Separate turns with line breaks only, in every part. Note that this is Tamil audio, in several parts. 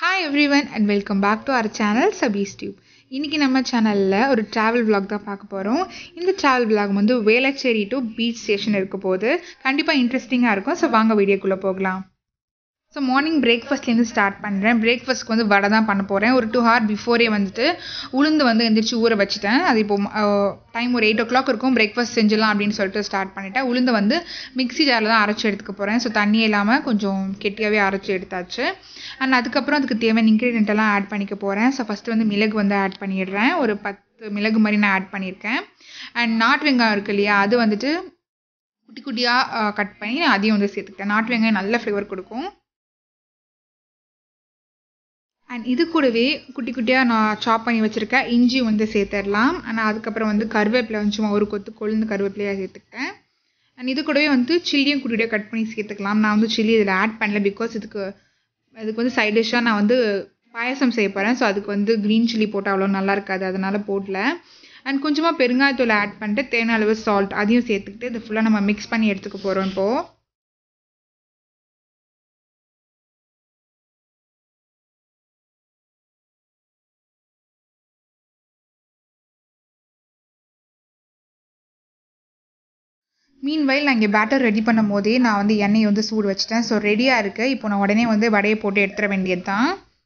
hi everyone and welcome back to our channel Sabees tube இன்றைக்கி நம்ம சேனலில் ஒரு ட்ராவல் vlog தான் பார்க்க போகிறோம் இந்த ட்ராவல் vlog வந்து வேளச்சேரி டு பீச் ஸ்டேஷன் இருக்க போது கண்டிப்பாக இன்ட்ரெஸ்டிங்காக இருக்கும் ஸோ வாங்க வீடியோக்குள்ளே போகலாம் ஸோ மார்னிங் பிரேக்ஃபாஸ்ட்லேருந்து ஸ்டார்ட் பண்ணுறேன் பிரேக்ஃபாஸ்ட்க்கு வந்து வடை தான் பண்ண போகிறேன் ஒரு டூ ஹவர் பிஃபோரே வந்துட்டு உளுந்து வந்து எந்திரிச்சு ஊற வச்சுட்டேன் அது இப்போ டைம் ஒரு எயிட் ஓ கிளாக் இருக்கும் பிரேக்ஃபாஸ்ட் செஞ்சிடலாம் அப்படின்னு சொல்லிட்டு ஸ்டார்ட் பண்ணிட்டேன் உளுந்து வந்து மிக்ஸி ஜாரில் தான் அரைச்சி எடுத்துக்க போகிறேன் ஸோ தண்ணி இல்லாமல் கொஞ்சம் கெட்டியாகவே அரைச்சி எடுத்தாச்சு அண்ட் அதுக்கப்புறம் அதுக்கு தேவையான இன்க்ரீடியன்ட் எல்லாம் ஆட் பண்ணிக்க போகிறேன் ஸோ ஃபஸ்ட்டு வந்து மிளகு வந்து ஆட் பண்ணிடுறேன் ஒரு பத்து மிளகு மாதிரி நான் ஆட் பண்ணியிருக்கேன் அண்ட் நாட்டு வெங்காயம் இருக்கு இல்லையா அது வந்துட்டு குட்டி குட்டியாக கட் பண்ணி நான் அதையும் வந்து சேர்த்துக்கிட்டேன் நாட்டு வெங்காயம் நல்ல ஃப்ளேவர் கொடுக்கும் அண்ட் இது கூடவே குட்டி குட்டியாக நான் சாப் பண்ணி வச்சுருக்கேன் இஞ்சி வந்து சேர்த்துடலாம் ஆனால் அதுக்கப்புறம் வந்து கருவேப்பிலை வந்து சும்மா ஒரு கொத்து கொழுந்து கருவேப்பிலையாக சேர்த்துக்கிட்டேன் அண்ட் இது கூடவே வந்து சில்லியும் குட்டி குட்டியாக கட் பண்ணி சேர்த்துக்கலாம் நான் வந்து சில்லி இதில் ஆட் பண்ணல பிகாஸ் இதுக்கு அதுக்கு வந்து சைட் டிஷ்ஷாக நான் வந்து பாயசம் செய்ய போகிறேன் ஸோ அதுக்கு வந்து க்ரீன் சில்லி போட்டால் அவ்வளோ நல்லா இருக்காது அதனால் போடல அண்ட் கொஞ்சமாக பெருங்காயத்தூள் ஆட் பண்ணிட்டு தேன அளவு சால்ட் அதையும் சேர்த்துக்கிட்டு இது ஃபுல்லாக நம்ம மிக்ஸ் பண்ணி எடுத்துக்க போகிறோம் இப்போது மீன் வயல் நான் இங்கே பேட்டர் ரெடி பண்ணும் போதே நான் வந்து எண்ணெயை வந்து சூடு வச்சுட்டேன் ஸோ ரெடியாக இருக்குது இப்போ நான் உடனே வந்து வடையை போட்டு எடுத்துட வேண்டியது தான்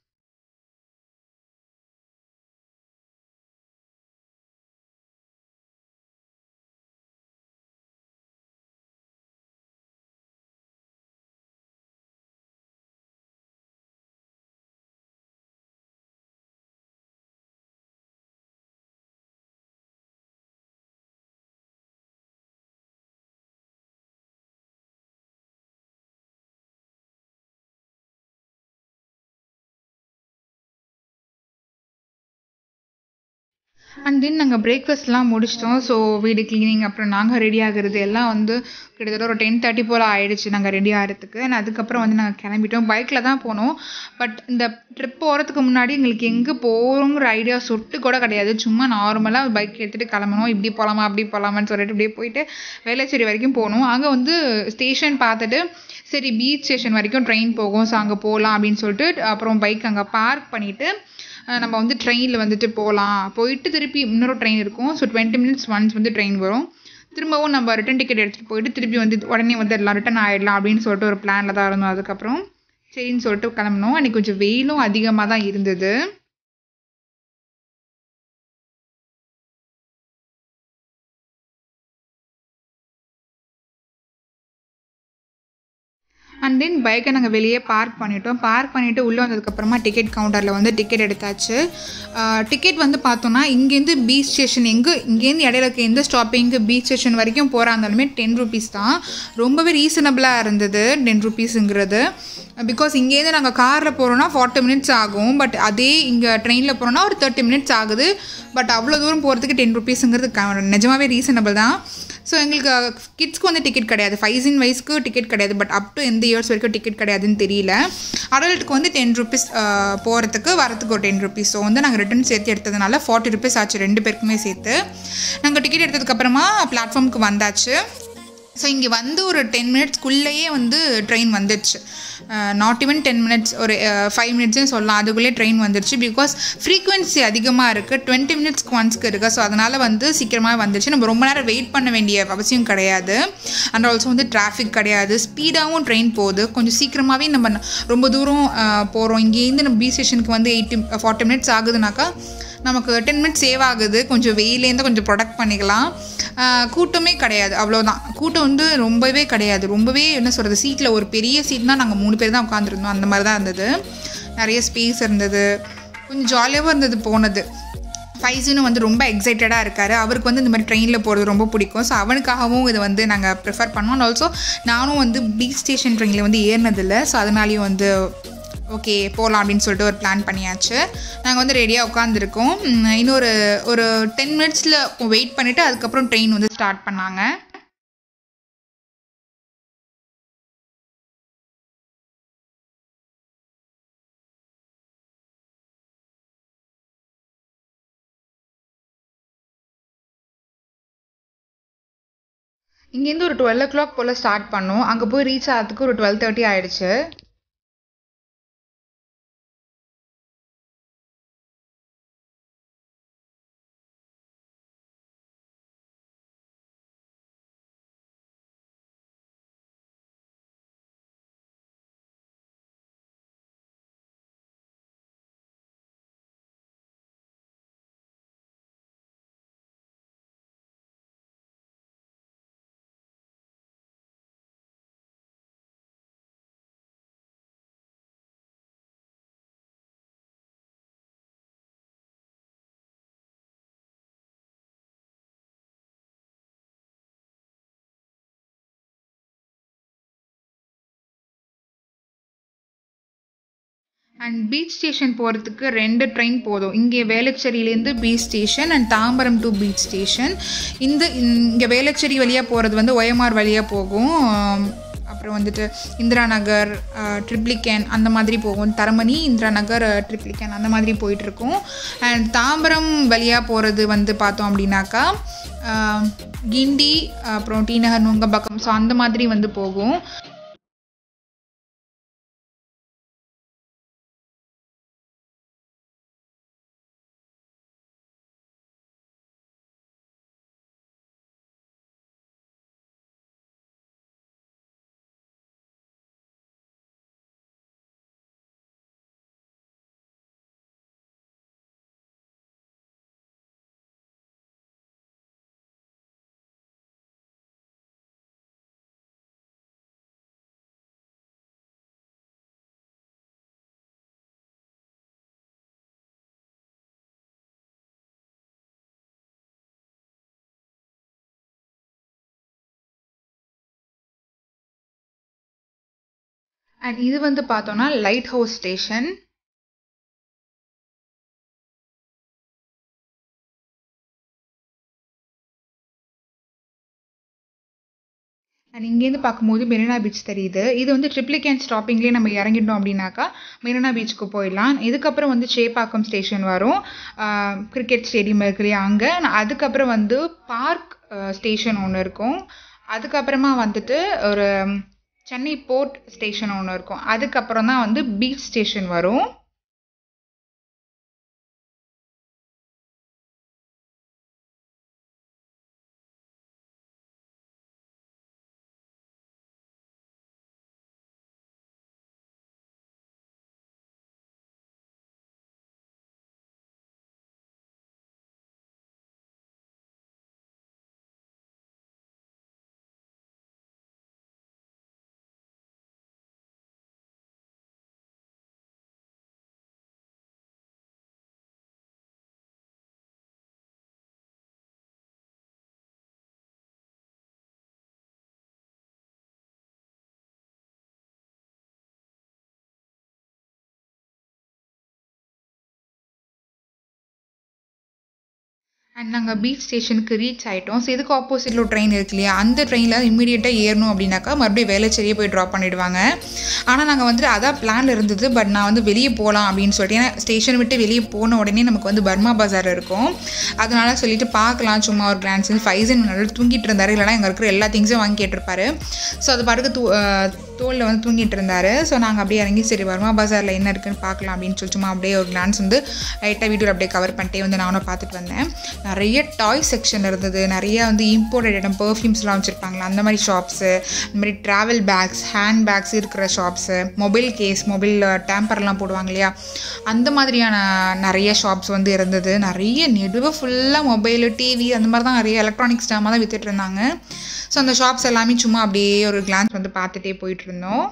அண்ட் தென் நாங்கள் பிரேக்ஃபாஸ்ட்லாம் முடிச்சிட்டோம் ஸோ வீடு க்ளீனிங் அப்புறம் நாங்கள் ரெடி ஆகுறது எல்லாம் வந்து கிட்டத்தட்ட ஒரு டென் தேர்ட்டி போல் ஆயிடுச்சு நாங்கள் ரெடி ஆகிறதுக்கு அண்ட் அதுக்கப்புறம் வந்து நாங்கள் கிளம்பிட்டோம் பைக்கில் தான் போனோம் பட் இந்த ட்ரிப் போகிறதுக்கு முன்னாடி எங்களுக்கு எங்கே போகிறோங்கிற ஐடியா சொட்டு கூட கிடையாது சும்மா நார்மலாக பைக் எடுத்துகிட்டு கிளம்பணும் இப்படி போகலாமா அப்படி போகலாமான்னு சொல்லிட்டு இப்படியே போயிட்டு வேளச்சேரி வரைக்கும் போகணும் அங்கே வந்து ஸ்டேஷன் பார்த்துட்டு சரி பீச் ஸ்டேஷன் வரைக்கும் ட்ரெயின் போகும் ஸோ அங்கே போகலாம் அப்படின்னு சொல்லிட்டு அப்புறம் பைக் அங்கே பார்க் பண்ணிவிட்டு நம்ம வந்து ட்ரெயினில் வந்துட்டு போகலாம் போயிட்டு திருப்பி இன்னொரு ட்ரெயின் இருக்கும் ஸோ டுவெண்ட்டி மினிட்ஸ் ஒன்ஸ் வந்து ட்ரெயின் வரும் திரும்பவும் நம்ம ரிட்டன் டிக்கெட் எடுத்துகிட்டு போயிட்டு திருப்பி வந்து உடனே வந்து எல்லாம் ரிட்டன் ஆகிடலாம் அப்படின்னு சொல்லிட்டு ஒரு பிளானில் தான் இருந்தோம் அதுக்கப்புறம் சரின்னு சொல்லிட்டு கிளம்பினோம் அன்றைக்கி கொஞ்சம் வெயிலும் அதிகமாக தான் இருந்தது அண்ட் தென் பைக்கை நாங்கள் வெளியே பார்க் பண்ணிட்டோம் பார்க் பண்ணிவிட்டு உள்ளே வந்ததுக்கப்புறமா டிக்கெட் கவுண்டரில் வந்து டிக்கெட் எடுத்தாச்சு டிக்கெட் வந்து பார்த்தோன்னா இங்கேருந்து பீச் ஸ்டேஷன் எங்கே இங்கேருந்து இடையில இருக்க எந்த ஸ்டாப்பிங்கு பீச் ஸ்டேஷன் வரைக்கும் போகிறா இருந்தாலுமே டென் ருபீஸ் தான் ரொம்பவே ரீசனபிளாக இருந்தது டென் ருபீஸுங்கிறது பிகாஸ் இங்கேருந்து நாங்கள் காரில் போகிறோன்னா ஃபார்ட்டி மினிட்ஸ் ஆகும் பட் அதே இங்கே ட்ரெயினில் போகிறோன்னா ஒரு தேர்ட்டி மினிட்ஸ் ஆகுது பட் அவ்வளோ தூரம் போகிறதுக்கு டென் ருபீஸுங்கிறது நிஜமாவே ரீசனபிள் தான் ஸோ எங்களுக்கு கிட்ஸ்க்கு வந்து டிக்கெட் கிடையாது ஃபைசின் வயசுக்கு டிக்கெட் கிடையாது பட் அப் டு எந்த இயர்ஸ் வரைக்கும் டிக்கெட் கிடையாதுன்னு தெரியல அடல்ட்டுக்கு வந்து டென் ருபீஸ் போகிறதுக்கு வரத்துக்கு ஒரு டென் ருபீஸ் ஸோ வந்து நாங்கள் ரிட்டன் சேர்த்து எடுத்ததுனால ஃபார்ட்டி ருபீஸ் ஆச்சு ரெண்டு பேருக்குமே சேர்த்து நாங்கள் டிக்கெட் எடுத்ததுக்கப்புறமா பிளாட்ஃபார்முக்கு வந்தாச்சு ஸோ இங்கே வந்து ஒரு டென் மினிட்ஸ்க்குள்ளேயே வந்து ட்ரெயின் வந்துடுச்சு நாட் ஈவன் டென் மினிட்ஸ் ஒரு ஃபைவ் மினிட்ஸ்னு சொல்லலாம் அதுக்குள்ளே ட்ரெயின் வந்துடுச்சு பிகாஸ் ஃப்ரீக்வன்சி அதிகமாக இருக்குது டுவெண்ட்டி மினிட்ஸ்க்கு ஒன்ஸ்க்கு இருக்குது ஸோ அதனால் வந்து சீக்கிரமாக வந்துடுச்சு நம்ம ரொம்ப நேரம் வெயிட் பண்ண வேண்டிய அவசியம் கிடையாது அண்ட் ஆல்சோ வந்து டிராஃபிக் கிடையாது ஸ்பீடாகவும் ட்ரெயின் போகுது கொஞ்சம் சீக்கிரமாகவே நம்ம ரொம்ப தூரம் போகிறோம் இங்கேருந்து நம்ம பீச் ஸ்டேஷனுக்கு வந்து எயிட்டி ஃபார்ட்டி மினிட்ஸ் ஆகுதுனாக்கா நமக்கு டென் மினிட்ஸ் சேவ் ஆகுது கொஞ்சம் வெயிலேருந்து கொஞ்சம் ப்ரொடக்ட் பண்ணிக்கலாம் கூட்டமே கிடையாது அவ்வளோதான் கூட்டம் வந்து ரொம்பவே கிடையாது ரொம்பவே என்ன சொல்கிறது சீட்டில் ஒரு பெரிய சீட்னால் நாங்கள் மூணு பேர் தான் உட்காந்துருந்தோம் அந்த மாதிரி தான் இருந்தது நிறைய ஸ்பேஸ் இருந்தது கொஞ்சம் ஜாலியாகவும் இருந்தது போனது ஃபைஸுன்னு வந்து ரொம்ப எக்ஸைட்டடாக இருக்கார் அவருக்கு வந்து இந்த மாதிரி ட்ரெயினில் போகிறது ரொம்ப பிடிக்கும் ஸோ அவனுக்காகவும் இதை வந்து நாங்கள் ப்ரிஃபர் பண்ணோம் ஆல்சோ நானும் வந்து பீச் ஸ்டேஷன் ட்ரெயினில் வந்து ஏறினதில்லை ஸோ அதனாலேயும் வந்து ஓகே போகலாம் அப்படின்னு சொல்லிட்டு ஒரு பிளான் பண்ணியாச்சு நாங்கள் வந்து ரெடியாக உட்காந்துருக்கோம் இன்னொரு ஒரு டென் மினிட்ஸில் வெயிட் பண்ணிவிட்டு அதுக்கப்புறம் ட்ரெயின் வந்து ஸ்டார்ட் பண்ணாங்க இங்கேருந்து ஒரு டுவெல் ஓ கிளாக் போல் ஸ்டார்ட் பண்ணோம் அங்கே போய் ரீச் ஆகிறதுக்கு ஒரு டுவெல் தேர்ட்டி ஆயிடுச்சு அண்ட் பீச் ஸ்டேஷன் போகிறதுக்கு ரெண்டு ட்ரெயின் போதும் இங்கே வேளச்சேரியிலேருந்து beach station and Tambaram to beach station இந்த இங்கே வேளச்சேரி வழியாக போகிறது வந்து ஒயமார் வழியாக போகும் அப்புறம் வந்துட்டு இந்திரா நகர் ட்ரிப்ளிகேன் அந்த மாதிரி போகும் தரமணி இந்திரா நகர் ட்ரிப்ளிகேன் அந்த மாதிரி போயிட்டுருக்கும் அண்ட் தாம்பரம் வழியாக போகிறது வந்து பார்த்தோம் அப்படின்னாக்கா கிண்டி அப்புறம் டி நகர் நுங்கம்பாக்கம் ஸோ அந்த மாதிரி வந்து போகும் அண்ட் இது வந்து பார்த்தோன்னா லைட் ஹவுஸ் ஸ்டேஷன் அண்ட் இங்கேருந்து பார்க்கும்போது மெரினா பீச் தெரியுது இது வந்து ட்ரிப்ளிகேன் ஸ்டாப்பிங்லேயே நம்ம இறங்கிட்டோம் அப்படின்னாக்கா மெரினா பீச்சுக்கு போயிடலாம் இதுக்கப்புறம் வந்து சேப்பாக்கம் ஸ்டேஷன் வரும் கிரிக்கெட் ஸ்டேடியம் இருக்கு இல்லையா அங்கே அதுக்கப்புறம் வந்து பார்க் ஸ்டேஷன் ஒன்று இருக்கும் அதுக்கப்புறமா வந்துட்டு ஒரு சென்னை போர்ட் ஸ்டேஷன் ஒன்று இருக்கும் அதுக்கப்புறம் தான் வந்து பீச் ஸ்டேஷன் வரும் அண்ட் நாங்கள் பீச் ஸ்டேஷனுக்கு ரீச் ஆகிட்டோம் ஸோ இதுக்கு ஆப்போசிட்டில் ஒரு ட்ரெயின் இருக்கு இல்லையா அந்த ட்ரெயினில் இமீடியட்டாக ஏறணும் அப்படின்னாக்கா மறுபடியும் வேலைச்சேரியே போய் ட்ராப் பண்ணிவிடுவாங்க ஆனால் நாங்கள் வந்துட்டு அதான் பிளான் இருந்தது பட் நான் வந்து வெளியே போகலாம் அப்படின்னு சொல்லிட்டு ஏன்னா ஸ்டேஷன் விட்டு வெளியே போன உடனே நமக்கு வந்து பர்மா பஜார் இருக்கும் அதனால சொல்லிட்டு பார்க்கலாம் சும்மா ஒரு கிளான்ஸ் ஃபைசன் நல்லா தூங்கிட்டு இருந்தார் இல்லைனா இங்கே இருக்கிற எல்லா திங்ஸும் வாங்கி கேட்டிருப்பாரு ஸோ அது பாட்டுக்கு தூ தோளில் வந்து தூங்கிட்டு இருந்தார் ஸோ நாங்கள் அப்படியே இறங்கி சரி வர்மா பஜாரில் என்ன இருக்குன்னு பார்க்கலாம் அப்படின்னு சொல்லி சும்மா அப்படியே ஒரு கிளான்ஸ் வந்து லைட்டாக வீடியோவில் அப்படியே கவர் பண்ணிட்டே வந்து நானும் பார்த்துட்டு வந்தேன் நிறைய டாய் செக்ஷன் இருந்தது நிறைய வந்து இம்போர்ட்டட் ஐட்டம் பர்ஃப்யூம்ஸ்லாம் வச்சுருப்பாங்களா அந்த மாதிரி ஷாப்ஸு இந்த மாதிரி ட்ராவல் பேக்ஸ் ஹேண்ட் பேக்ஸ் இருக்கிற ஷாப்ஸு மொபைல் கேஸ் மொபைல் டேம்பர்லாம் போடுவாங்க இல்லையா அந்த மாதிரியான நிறைய ஷாப்ஸ் வந்து இருந்தது நிறைய நெடுவு ஃபுல்லாக மொபைலு டிவி அந்த மாதிரி தான் நிறைய எலக்ட்ரானிக்ஸ் ஜாமான் தான் வித்துட்டு இருந்தாங்க ஸோ அந்த ஷாப்ஸ் எல்லாமே சும்மா அப்படியே ஒரு கிளான்ஸ் வந்து பார்த்துட்டே போயிட்டு இருந்தோம்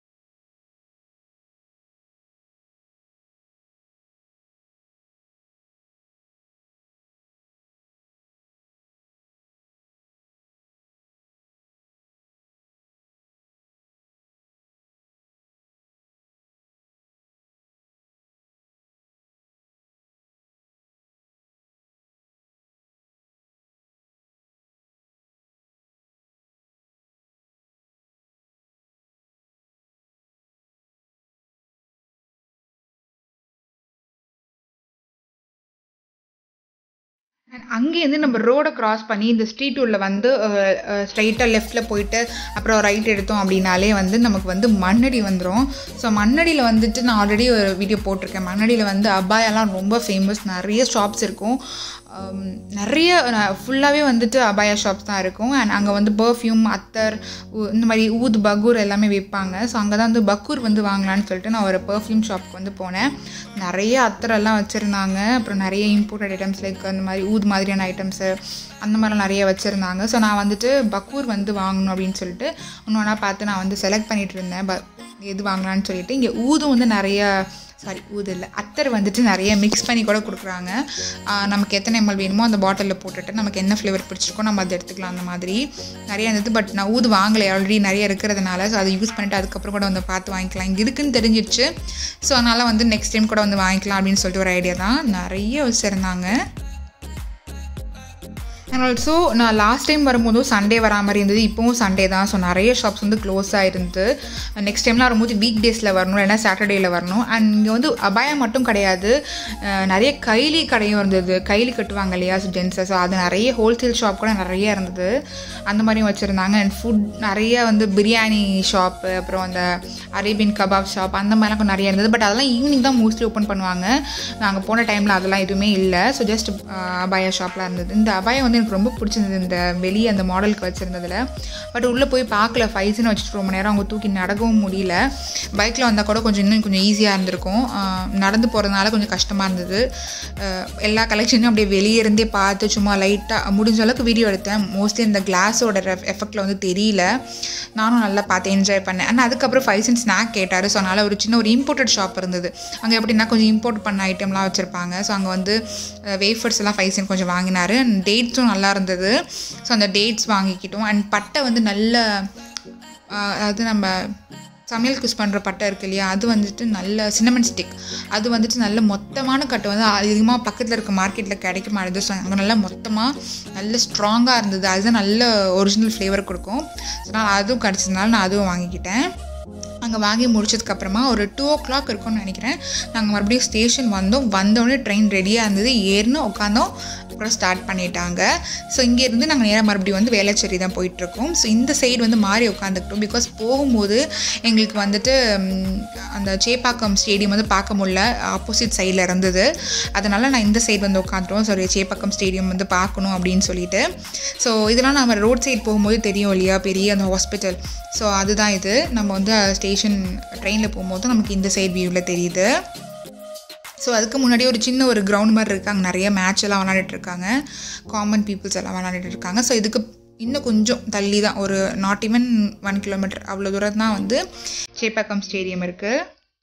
அங்கேருந்து நம்ம ரோடை கிராஸ் பண்ணி இந்த ஸ்ட்ரீட் உள்ள வந்து ஸ்ட்ரைட்டாக லெஃப்ட்டில் போயிட்டு அப்புறம் ரைட் எடுத்தோம் அப்படின்னாலே வந்து நமக்கு வந்து மண்ணடி வந்துடும் ஸோ மண்ணடியில் வந்துட்டு நான் ஆல்ரெடி ஒரு வீடியோ போட்டிருக்கேன் மண்ணடியில் வந்து அபாயாலாம் ரொம்ப ஃபேமஸ் நிறைய ஷாப்ஸ் இருக்கும் நிறைய ஃபுல்லாகவே வந்துட்டு அபாயா ஷாப்ஸ் தான் இருக்கும் அண்ட் அங்கே வந்து பர்ஃப்யூம் அத்தர் இந்த மாதிரி ஊத் பகூர் எல்லாமே விற்பாங்க ஸோ அங்கே தான் வந்து பக்கூர் வந்து வாங்கலான்னு சொல்லிட்டு நான் ஒரு பர்ஃப்யூம் ஷாப்க்கு வந்து போனேன் நிறைய அத்தரெல்லாம் வச்சுருந்தாங்க அப்புறம் நிறைய இம்போர்ட்டட் ஐட்டம்ஸ் லைக் அந்த மாதிரி ஊத் மாதிரியான ஐட்டம்ஸு அந்த மாதிரிலாம் நிறைய வச்சுருந்தாங்க ஸோ நான் வந்துட்டு பக்கூர் வந்து வாங்கணும் அப்படின்னு சொல்லிட்டு ஒன்று ஒன்றா பார்த்து நான் வந்து செலக்ட் பண்ணிகிட்டு இருந்தேன் ப எது வாங்கலான்னு சொல்லிட்டு இங்கே ஊதும் வந்து நிறைய சாரி ஊது இல்லை அத்தர் வந்துட்டு நிறைய மிக்ஸ் பண்ணி கூட கொடுக்குறாங்க ஆஹ் நமக்கு எத்தனை எம்எல் வேணுமோ அந்த பாட்டிலில் போட்டுட்டு நமக்கு என்ன ஃப்ளேவர் பிடிச்சிருக்கோ நம்ம அதை எடுத்துக்கலாம் அந்த மாதிரி நிறைய இருந்தது பட் நான் ஊது வாங்கலை ஆல்ரெடி நிறைய இருக்கிறதுனால ஸோ அதை யூஸ் பண்ணிவிட்டு அதுக்கப்புறம் கூட வந்து பார்த்து வாங்கிக்கலாம் இங்கே இருக்குன்னு தெரிஞ்சிடுச்சு ஸோ அதனால் வந்து நெக்ஸ்ட் டைம் கூட வந்து வாங்கிக்கலாம் அப்படின்னு சொல்லிட்டு ஒரு ஐடியா தான் நிறைய வச்சுருந்தாங்க அண்ட் ஆல்சோ நான் லாஸ்ட் டைம் வரும்போதும் சண்டே வரா மாதிரி இருந்தது இப்போவும் சண்டே தான் ஸோ நிறைய ஷாப்ஸ் வந்து க்ளோஸ் ஆயிருந்து நெக்ஸ்ட் டைம்லாம் வரும்போது வீக் டேஸில் வரணும் இல்லைன்னா சாட்டர்டேயில் வரணும் அண்ட் இங்கே வந்து அபாயம் மட்டும் கிடையாது அஹ் நிறைய கைலி கடையும் இருந்தது கைலி கட்டுவாங்க இல்லையா ஜென்ஸை ஸோ அது நிறைய ஹோல்சேல் ஷாப் கூட நிறைய இருந்தது அந்த மாதிரியும் வச்சுருந்தாங்க அண்ட் ஃபுட் நிறைய வந்து பிரியாணி ஷாப்பு அப்புறம் அந்த அரேபியன் கபாப் ஷாப் அந்த மாதிரிலாம் கொஞ்சம் நிறைய இருந்தது பட் அதெல்லாம் ஈவினிங் தான் மோஸ்ட்லி ஓப்பன் பண்ணுவாங்க நாங்கள் போன டைமில் அதெல்லாம் எதுவுமே இல்லை ஸோ ஜஸ்ட் அபாயா ஷாப்லாம் இருந்தது இந்த அபாயம் வந்து எனக்கு ரொம்ப பிடிச்சிருந்தது இந்த வெளியே அந்த மாடலுக்கு வச்சுருந்ததில் பட் உள்ளே போய் பார்க்கல ஃபைஸ்னு வச்சுட்டு ரொம்ப நேரம் அவங்க தூக்கி நடக்கவும் முடியல பைக்கில் வந்தால் கூட கொஞ்சம் இன்னும் கொஞ்சம் ஈஸியாக இருந்திருக்கும் ஆஹ் நடந்து போகிறதுனால கொஞ்சம் கஷ்டமாக இருந்தது ஆஹ் எல்லா கலெக்ஷனையும் அப்படியே வெளியே இருந்தே பார்த்து சும்மா லைட்டாக முடிஞ்ச அளவுக்கு வீடியோ எடுத்தேன் மோஸ்ட்லி இந்த கிளாஸோட எஃபெக்டில் வந்து தெரியல நானும் நல்லா பார்த்து என்ஜாய் பண்ணேன் ஆனால் அதுக்கப்புறம் ஃபைவ் சென்ட் ஸ்நாக் கேட்டார் ஸோ அதனால் ஒரு சின்ன ஒரு இம்போர்ட்டட் ஷாப் இருந்தது அங்கே எப்படின்னா கொஞ்சம் இம்போர்ட் பண்ண ஐட்டம்லாம் வச்சுருப்பாங்க ஸோ அங்கே வந்து வேஃபர்ஸ் எல்லாம் ஃபைவ் சென்ட் கொஞ்சம் வாங்கினார் அண்ட் டேட்ஸும் நல்லா இருந்தது ஸோ அந்த டேட்ஸ் வாங்கிக்கிட்டோம் அண்ட் பட்டை வந்து நல்ல ஆஹ் அதாவது நம்ம சமையலுக்கு யூஸ் பண்ணுற பட்டை இருக்கு இல்லையா அது வந்துட்டு நல்ல சின்னமன் ஸ்டிக் அது வந்துட்டு நல்ல மொத்தமான கட்டை வந்து அதிகமாக பக்கத்தில் இருக்க மார்க்கெட்டில் கிடைக்க மாட்டேது ஸோ அங்கே நல்லா மொத்தமாக நல்ல ஸ்ட்ராங்காக இருந்தது அதுதான் நல்ல ஒரிஜினல் ஃப்ளேவர் கொடுக்கும் ஸோ நான் அதுவும் கிடச்சதுனால நான் அதுவும் வாங்கிக்கிட்டேன் அங்கே வாங்கி முடிச்சதுக்கப்புறமா ஒரு டூ ஓ கிளாக் இருக்கும்னு நினைக்கிறேன் நாங்கள் மறுபடியும் ஸ்டேஷன் வந்தோம் வந்தோடனே ட்ரெயின் ரெடியாக இருந்தது ஏறினோம் உட்காந்தோம் அப்புறம் ஸ்டார்ட் பண்ணிட்டாங்க ஸோ இங்கேருந்து நாங்கள் நேராக மறுபடியும் வந்து வேளச்சேரி தான் போயிட்டுருக்கோம் ஸோ இந்த சைடு வந்து மாறி உட்காந்துக்கிட்டோம் பிகாஸ் போகும்போது எங்களுக்கு வந்துட்டு ம், அந்த சேப்பாக்கம் ஸ்டேடியம் வந்து பார்க்க முடியல ஆப்போசிட் சைடில் இருந்தது அதனால் நான் இந்த சைடு வந்து உட்காந்துட்டோம் ஸோ சேப்பாக்கம் ஸ்டேடியம் வந்து பார்க்கணும் அப்படின்னு சொல்லிட்டு ஸோ இதெல்லாம் நம்ம ரோட் சைடு போகும்போது தெரியும் இல்லையா பெரிய அந்த ஹாஸ்பிட்டல் ஸோ அதுதான் இது நம்ம வந்து ஸ்டேஷன் ட்ரெயினில் போகும்போது நமக்கு இந்த சைடு வியூவில் தெரியுது ஸோ அதுக்கு முன்னாடி ஒரு சின்ன ஒரு கிரவுண்ட் மாதிரி இருக்குது அங்கே நிறைய மேட்ச் எல்லாம் விளாண்டுட்டு இருக்காங்க காமன் பீப்புள்ஸ் எல்லாம் விளாண்டுட்டு இருக்காங்க ஸோ இதுக்கு இன்னும் கொஞ்சம் தள்ளி தான் ஒரு நாட் ஈவன் ஒன் கிலோமீட்டர் அவ்வளோ தூரம் தான் வந்து சேப்பாக்கம் ஸ்டேடியம் இருக்குது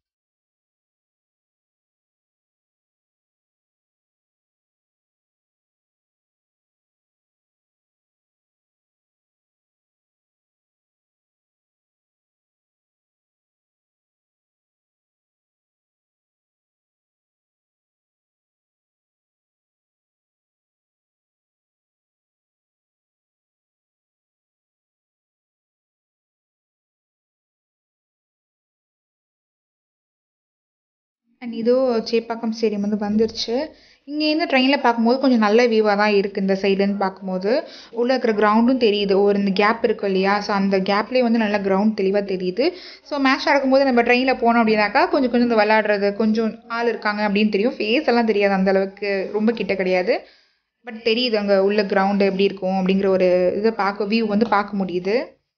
அண்ட் இதோ சேப்பாக்கம் ஸ்டேடியம் வந்து வந்துருச்சு இங்கேருந்து ட்ரெயினில் பார்க்கும்போது கொஞ்சம் நல்ல வியூவாக தான் இருக்குது இந்த சைட்லேருந்து பார்க்கும்போது உள்ளே இருக்கிற கிரவுண்டும் தெரியுது ஒரு இந்த கேப் இருக்கு இல்லையா ஸோ அந்த கேப்லேயே வந்து நல்ல கிரவுண்ட் தெளிவாக தெரியுது ஸோ மேட்ச் நடக்கும்போது நம்ம ட்ரெயினில் போனோம் அப்படின்னாக்கா கொஞ்சம் கொஞ்சம் இந்த விளாடுறது கொஞ்சம் ஆள் இருக்காங்க அப்படின்னு தெரியும் ஃபேஸ் எல்லாம் தெரியாது அந்த அளவுக்கு ரொம்ப கிட்ட கிடையாது பட் தெரியுது அங்கே உள்ள கிரவுண்டு எப்படி இருக்கும் அப்படிங்கிற ஒரு இதை பார்க்க வியூ வந்து பார்க்க முடியுது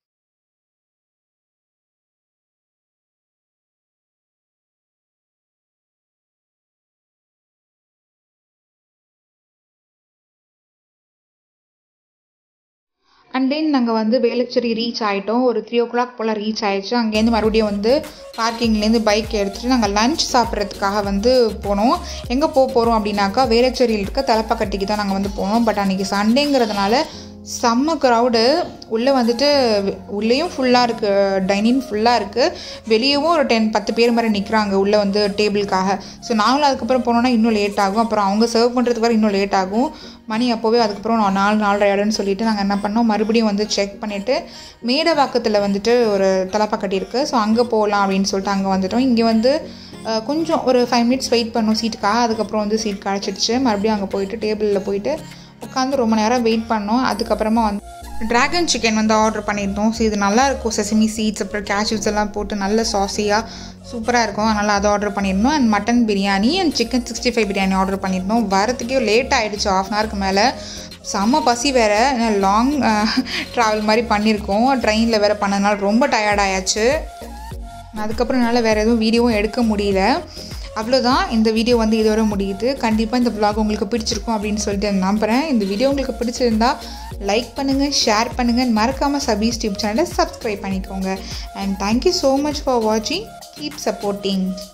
அண்ட் தென் நாங்கள் வந்து வேளச்சேரி ரீச் ஆகிட்டோம் ஒரு த்ரீ ஓ கிளாக் போல் ரீச் ஆயிடுச்சு அங்கேருந்து மறுபடியும் வந்து பார்க்கிங்லேருந்து பைக் எடுத்துகிட்டு நாங்கள் லஞ்ச் சாப்பிட்றதுக்காக வந்து போனோம் எங்கே போக போகிறோம் அப்படின்னாக்கா வேளச்சேரியில் இருக்க தலப்பாக்கட்டிக்கு தான் நாங்கள் வந்து போனோம் பட் அன்றைக்கி சண்டேங்கிறதுனால செம்ம க்ரௌடு உள்ளே வந்துட்டு உள்ளேயும் ஃபுல்லாக இருக்குது டைனிங் ஃபுல்லாக இருக்குது வெளியவும் ஒரு டென் பத்து பேர் மாதிரி நிற்கிறாங்க உள்ளே வந்து டேபிளுக்காக ஸோ நாங்களும் அதுக்கப்புறம் போனோன்னா இன்னும் லேட் ஆகும் அப்புறம் அவங்க சர்வ் பண்ணுறதுக்கு வர இன்னும் லேட் ஆகும் மணி அப்போவே அதுக்கப்புறம் நான் நாலு நாலரை ஆயிடும்னு சொல்லிட்டு நாங்கள் என்ன பண்ணோம் மறுபடியும் வந்து செக் பண்ணிவிட்டு மேடவாக்கத்தில் வந்துட்டு ஒரு தலப்பாக்கட்டி இருக்குது ஸோ அங்கே போகலாம் அப்படின்னு சொல்லிட்டு அங்கே வந்துட்டோம் இங்கே வந்து அஹ், கொஞ்சம் ஒரு ஃபைவ் மினிட்ஸ் வெயிட் பண்ணோம் சீட்டுக்காக அதுக்கப்புறம் வந்து சீட் கிடச்சிடுச்சு மறுபடியும் அங்கே போயிட்டு டேபிளில் போயிட்டு உட்காந்து ரொம்ப நேரம் வெயிட் பண்ணோம் அதுக்கப்புறமா வந்து ட்ராகன் சிக்கன் வந்து ஆர்டர் பண்ணியிருந்தோம் ஸோ இது நல்லா இருக்கும் செசமி சீட்ஸ் அப்புறம் கேஷ்யூஸ் எல்லாம் போட்டு நல்ல சாஸியாக சூப்பராக இருக்கும் அதனால் அதை ஆர்டர் பண்ணியிருந்தோம் and mutton biryani and chicken sixty five biryani order பண்ணியிருந்தோம் வரத்துக்கே லேட் ஆகிடுச்சு ஆஃப் அன் ஹவருக்கு மேலே செம்ம பசி வேறு லாங் ட்ராவல் மாதிரி பண்ணியிருக்கோம் ட்ரெயினில் வேறு பண்ணதுனால ரொம்ப டயர்ட் ஆயாச்சு அதுக்கப்புறம் என்னால் வேறு எதுவும் வீடியோவும் எடுக்க முடியல அவ்வளோதான் இந்த வீடியோ வந்து இதோட முடியுது கண்டிப்பாக இந்த vlog உங்களுக்கு பிடிச்சிருக்கும் அப்படின்னு சொல்லிட்டு நான் நம்புகிறேன் இந்த வீடியோ உங்களுக்கு பிடிச்சிருந்தா லைக் பண்ணுங்கள் ஷேர் பண்ணுங்கள் மறக்காமல் சபீஸ் டியூப் சேனலை சப்ஸ்கிரைப் பண்ணிக்கோங்க and thank you so much for வாட்சிங் கீப் சப்போர்ட்டிங்